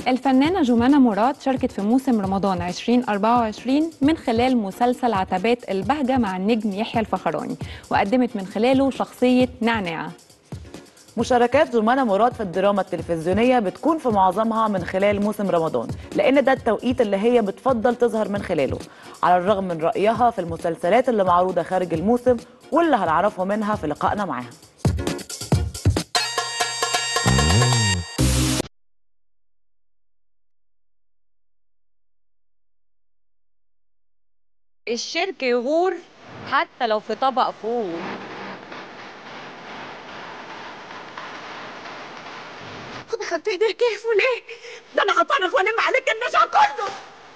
الفنانة جمانة مراد شاركت في موسم رمضان 2024 من خلال مسلسل عتبات البهجة مع النجم يحيى الفخراني وقدمت من خلاله شخصية نعناع مشاركات جمانة مراد في الدراما التلفزيونية بتكون في معظمها من خلال موسم رمضان لأن ده التوقيت اللي هي بتفضل تظهر من خلاله على الرغم من رأيها في المسلسلات اللي معروضة خارج الموسم واللي هنعرفه منها في لقائنا معاها الشرك يغور حتى لو في طبق فول خد خدت ايديك كيف وليه؟ ده انا هطنخ والم عليك النشا كله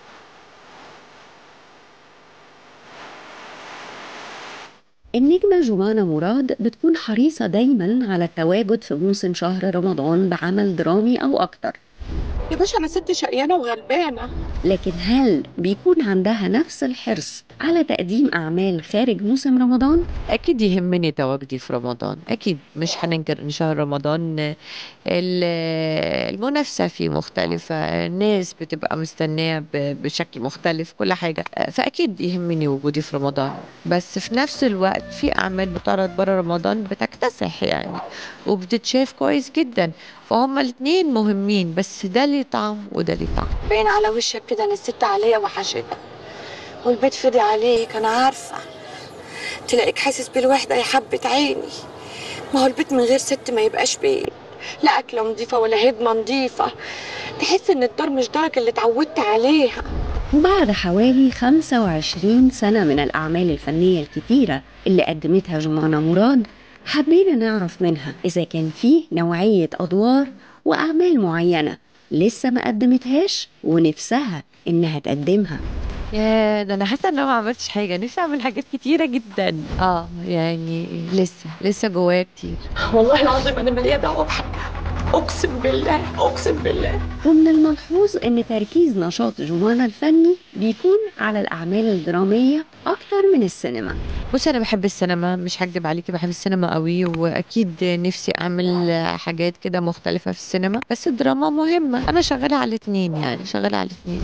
النجمة جمانة مراد بتكون حريصة دايما على التواجد في موسم شهر رمضان بعمل درامي أو أكتر يا باشا انا ست شقيانه وغلبانه لكن هل بيكون عندها نفس الحرص على تقديم أعمال خارج موسم رمضان؟ اكيد يهمني تواجدي في رمضان اكيد مش هننكر ان شهر رمضان ال- المنافسه فيه مختلفه الناس بتبقى مستنيه ب- بشكل مختلف كل حاجه فاكيد يهمني وجودي في رمضان بس في نفس الوقت في اعمال بتعرض بره رمضان بتكتسح يعني وبتتشاف كويس جدا فهما الاتنين مهمين بس ده ليه طعم وده ليه طعم باين على وشك كده ان الست عليا وحشتك والبيت فضي عليك انا عارفه تلاقيك حاسس بالوحده يا حبه عيني ما هو البيت من غير ست ما يبقاش بيت لا اكله نظيفه ولا هدمه نظيفه تحس ان الدار مش دارك اللي اتعودت عليها وبعد حوالي 25 سنة من الأعمال الفنية الكتيرة اللي قدمتها جمانة مراد حبينا نعرف منها إذا كان فيه نوعية أدوار وأعمال معينة لسه ما قدمتهاش ونفسها إنها تقدمها يا ده انا حاسه ان انا ما عملتش حاجه نفسي اعمل حاجات كتيره جدا اه يعني لسه لسه جوايا كتير والله العظيم انا ماليه دعوه بحاجه اقسم بالله اقسم بالله ومن الملحوظ إن تركيز نشاط جمانة الفني بيكون على الأعمال الدرامية أكتر من السينما بصي انا بحب السينما مش هكدب عليكي بحب السينما قوي واكيد نفسي اعمل حاجات كده مختلفه في السينما بس الدراما مهمه انا شغاله على الاتنين يعني شغاله على الاتنين